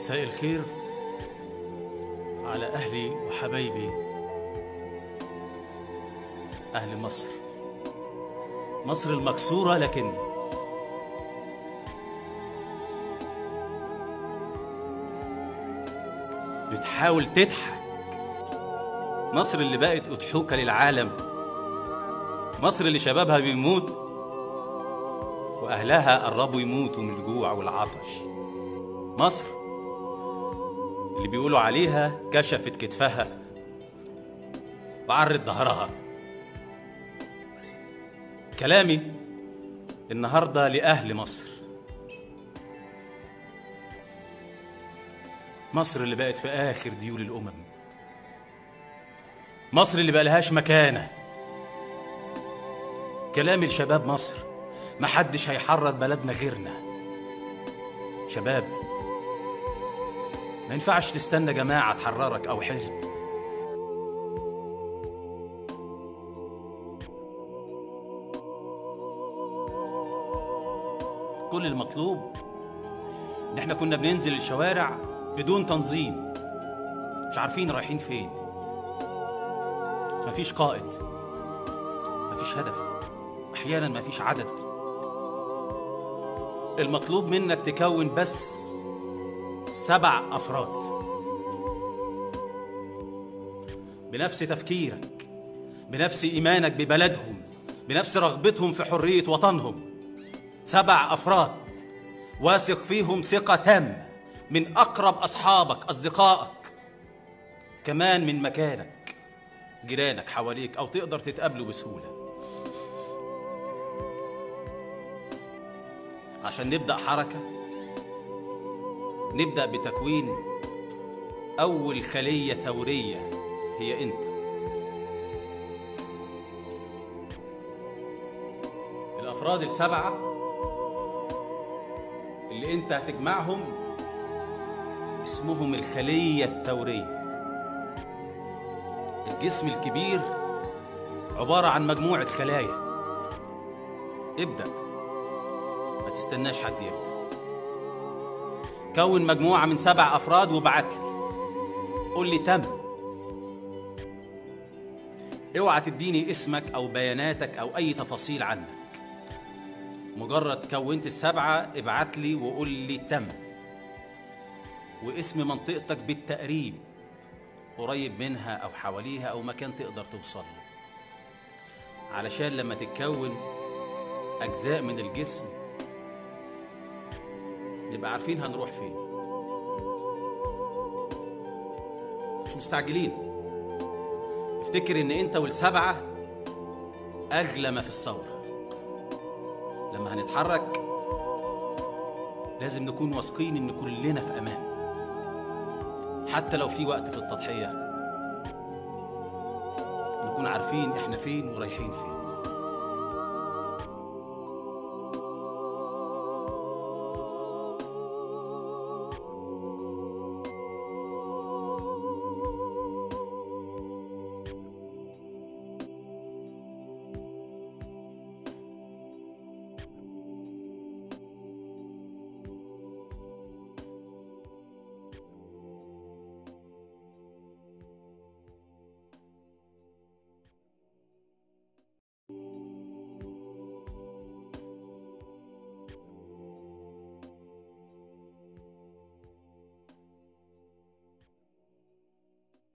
مساء الخير على أهلي وحبايبي أهل مصر مصر المكسورة لكن بتحاول تضحك مصر اللي بقت أضحوكة للعالم مصر اللي شبابها بيموت وأهلها قربوا يموتوا من الجوع والعطش مصر اللي بيقولوا عليها كشفت كتفها وعرت ظهرها كلامي النهارده لأهل مصر مصر اللي بقت في آخر ديول الأمم مصر اللي بقى لهاش مكانة كلامي لشباب مصر محدش هيحرر بلدنا غيرنا شباب ما ينفعش تستنى جماعة تحررك أو حزب كل المطلوب إن إحنا كنا بننزل الشوارع بدون تنظيم مش عارفين رايحين فين مفيش قائد مفيش هدف أحيانا مفيش عدد المطلوب منك تكون بس سبع أفراد بنفس تفكيرك بنفس إيمانك ببلدهم بنفس رغبتهم في حرية وطنهم سبع أفراد واثق فيهم ثقة تامة من أقرب أصحابك أصدقائك كمان من مكانك جيرانك حواليك أو تقدر تتقابلوا بسهولة عشان نبدأ حركة نبدأ بتكوين أول خلية ثورية هي أنت الأفراد السبعة اللي أنت هتجمعهم اسمهم الخلية الثورية الجسم الكبير عبارة عن مجموعة خلايا ابدأ ما تستناش حد يبدأ كون مجموعة من سبع أفراد وابعت لي قول لي تم اوعى تديني اسمك أو بياناتك أو أي تفاصيل عنك مجرد كونت السبعة ابعت لي وقول لي تم واسم منطقتك بالتقريب قريب منها أو حواليها أو مكان تقدر توصل له علشان لما تتكون أجزاء من الجسم نبقى عارفين هنروح فين مش مستعجلين افتكر ان انت والسبعة اغلى ما في الثورة لما هنتحرك لازم نكون واثقين ان كلنا في امان حتى لو في وقت في التضحية نكون عارفين احنا فين ورايحين فين